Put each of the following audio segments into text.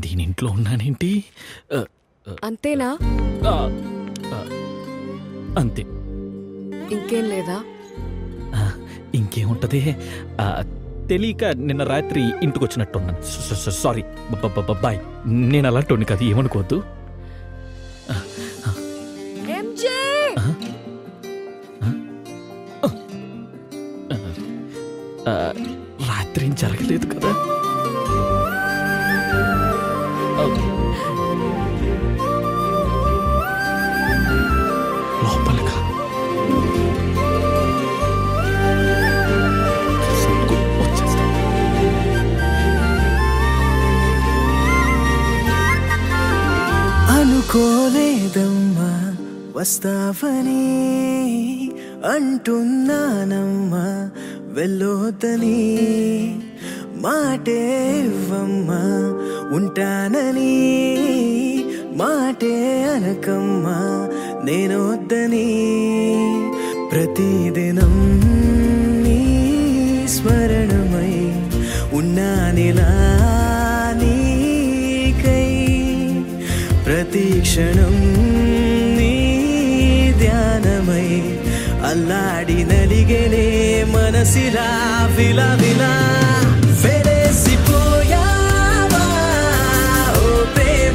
దీని ఇంట్లో ఉన్నానేంటి ఆ, అంతేనా ఆ, ఆ, అంతే ఇంకేం లేదా ఆ, ఇంకేముంటది ఆ, తెలియక నిన్న రాత్రి ఇంటికి వచ్చినట్టున్నాను స- స- సారీ బ- బ- బ- బాయ్ నేను అలాంటి కాదు ఏమనుకోవద్దు ఎంజే ఆ, రాత్రి ఏం జరగలేదు కదా ఆ. లోపలగా సరుకు వచ్చేస్తా. అనుకోలేదమ్మా వస్తావని అంటున్నానమ్మా వెళ్ళొద్దని మాటేవమ్మా ఉంటానని మాటే అనకమ్మా నేనొద్దని ప్రతిదినం నీ స్మరణమై ఉన్నానిలా నీకై ప్రతి క్షణం నీ ధ్యానమై అల్లాడి నలిగేనే మనసిలా విలా విలా వెలేసిపోయావా ఓ ప్రేమ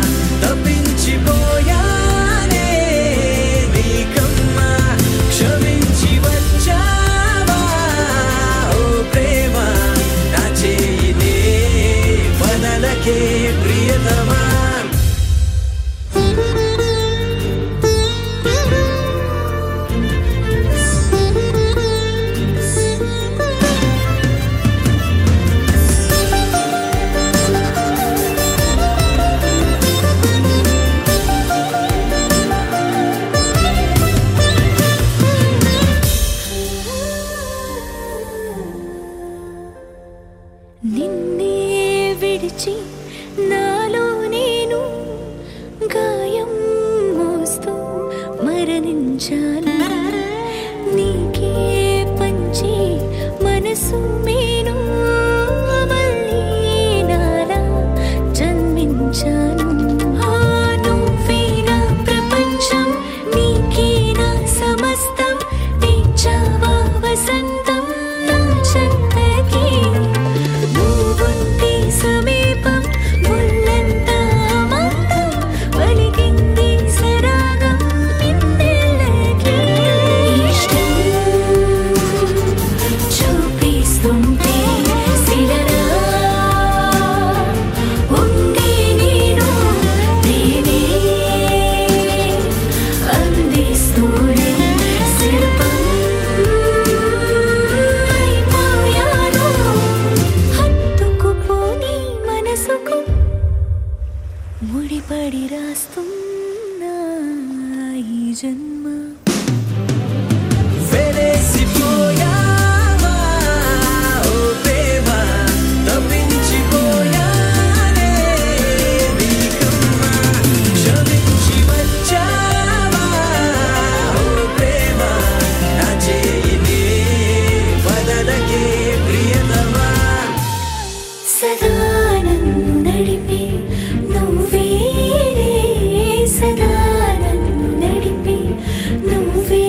తప్పించిపోయానే నీకమ్మ క్షమించి వచ్చావా ఓ ప్రేమ నా చేయినే వదలకే ప్రియతమా నిన్నే విడిచి నాలో నేను గాయం మోస్తూ మరణించాను నీకే పంచి మనసు మేను మళ్ళీ నాలా జన్మించాను ఆ నువ్వే నా ప్రపంచం నీకే నా సమస్తం తెచ్చావా వసంతం నా చెంతకి నువ్వుంటే సమీపం ముల్లంతా మందం వలిగింది సరాగం నిన్నెళ్ళకి ఇష్టం చూపిస్తుంటే శిలరా ఉండే నేను నేనే అందిస్తూనే శిల్పం అయిపోయాను హత్తుకుపోని మనసుకు ముడిపడి రాస్తున్నా ఈ జన్మ వెలేసిపోయావా ఓ ప్రేమ తప్పించిపోయానే నీకమ్మ క్షమించి వచ్చావా ఓ ప్రేమ నా చేయినే వదలకే ప్రియతమా సదా నన్ను నడిపే నువ్వే సదా నన్ను నడిపే నువ్వే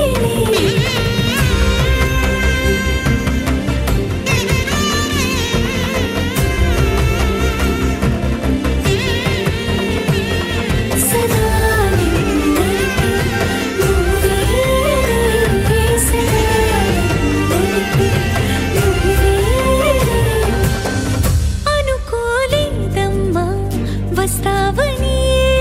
సదా నిన్ను నడిపే నువ్వే సదా నడిపే నువ్వే అనుకోలేదమ్మా వస్తావని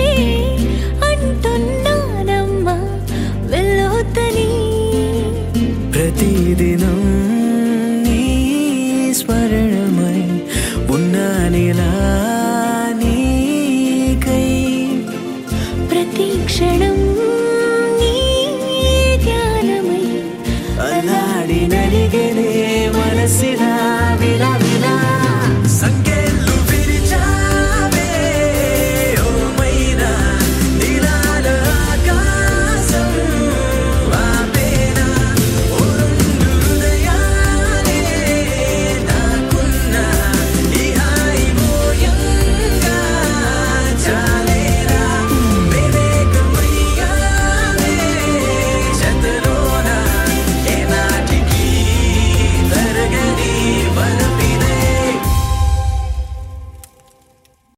అంటున్నానమ్మా వెళ్ళొద్దని ప్రతిదినం నీ స్మరణమై ఉన్నానిలా నీకై ప్రతి క్షణం నీ ధ్యానమై అల్లాడి నలిగనే మనసిలా